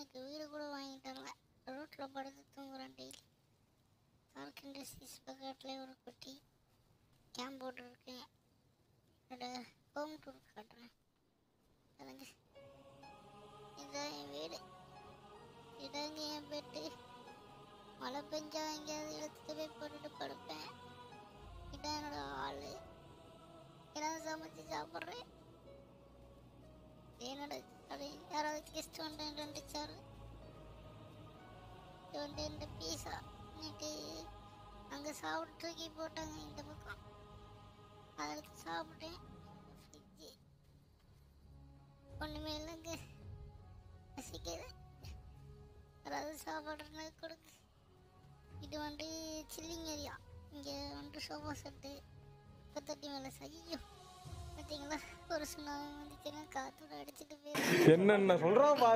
எனக்கு வீடு கூட வாங்கி தரல ரோட்டில் படுத்து தூங்குறேன் டெய்லி சார்க் இண்டஸ்ட்ரீஸ் பக்கத்தில் ஒரு குட்டி கேம்ப் போட்டுருக்கேன் என்னோட ஹோம் டூர் காட்டுறேன் பாருங்க இதுதான் என் வீடு இதாங்க என் பெட்டு மழை பெஞ்சா எங்கேயாவது இழுத்துட்டு போய் போட்டுட்டு படுப்பேன் இதான் என்னோட ஆள் ஏதாவது சமைச்சு சாப்பிட்றேன் என்னோட அது யாராவது கெஸ்ட் வந்து ரெண்டு சார் இது வந்து இந்த பீஸா இன்னைக்கு அங்கே சாப்பிட்டு தூக்கி போட்டாங்க இந்த பக்கம் அதை எடுத்து சாப்பிட்டேன் ஃப்ரிட்ஜு ஒன்றுமே இல்லைங்க பசிக்குது அதாவது சாப்பாடு கொடுக்கு இது வந்து சில்லிங் ஏரியா இங்கே வந்து சோஃபா செட்டு முப்பத்தெட்டு மேலே சையோ பார்த்தீங்களா ஒரு சுனாமி வந்துச்சுன்னா காத்தோட அடிச்சுட்டு போயிடும் என்னென்ன சொல்றான் பாரு